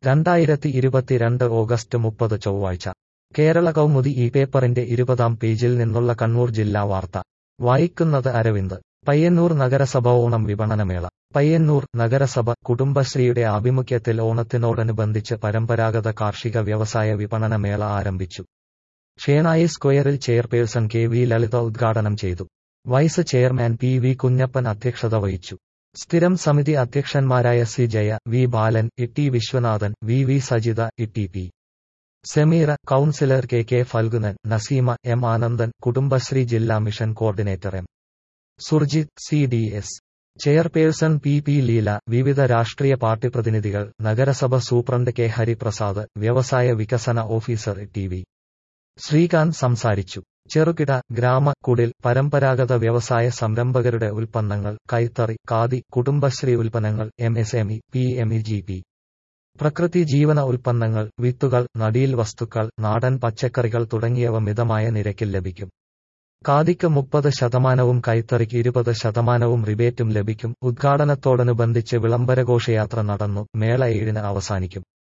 രണ്ടായിരത്തി ഇരുപത്തിരണ്ട് ഓഗസ്റ്റ് മുപ്പത് ചൊവ്വാഴ്ച കേരള കൗമുദി ഈ പേപ്പറിന്റെ ഇരുപതാം പേജിൽ നിന്നുള്ള കണ്ണൂർ ജില്ലാ വാർത്ത വായിക്കുന്നത് അരവിന്ദ് പയ്യന്നൂർ നഗരസഭ ഓണം വിപണനമേള പയ്യന്നൂർ നഗരസഭ കുടുംബശ്രീയുടെ ആഭിമുഖ്യത്തിൽ ഓണത്തിനോടനുബന്ധിച്ച് പരമ്പരാഗത കാർഷിക വ്യവസായ വിപണനമേള ആരംഭിച്ചു ഷേണായി സ്ക്വയറിൽ ചെയർപേഴ്സൺ കെ വി ലളിത ഉദ്ഘാടനം ചെയ്തു vice chairman P V Kunhappan അധ്യക്ഷത വഹിച്ചു സ്ഥിരം സമിതി അധ്യക്ഷന്മാരായ C Jaya V Balan E T Viswanathan V V Sajitha E T P Semeera councillor K K Phalgunan Naseema M Anandan Kudumbashree ജില്ലാ mission coordinator M Surjith C D S chairperson P P Leela വിവിധ രാഷ്ട്രീയ പാർട്ടി പ്രതിനിധികൾ നഗരസഭ സൂപ്രണ്ട് കെ ഹരിപ്രസാദ് വ്യവസായ വികസന ഓഫീസർ ടി വി ശ്രീകാന്ത് സംസാരിച്ചു ചെറുകിട ഗ്രാമ കുടിൽ പരമ്പരാഗത വ്യവസായ സംരംഭകരുടെ ഉൽപ്പന്നങ്ങൾ കൈത്തറി ഖാദി കുടുംബശ്രീ ഉൽപ്പന്നങ്ങൾ M S M E P M E G P പ്രകൃതി ജീവന ഉൽപ്പന്നങ്ങൾ വിത്തുകൾ നടീൽ വസ്തുക്കൾ നാടൻ പച്ചക്കറികൾ തുടങ്ങിയവ മിതമായ നിരക്കിൽ ലഭിക്കും ഖാദിക്ക് മുപ്പത് ശതമാനവും കൈത്തറിക്ക് ഇരുപത് ശതമാനവും റിബേറ്റും ലഭിക്കും ഉദ്ഘാടനത്തോടനുബന്ധിച്ച് വിളംബരഘോഷയാത്ര നടന്നു മേള ഏഴിന് അവസാനിക്കും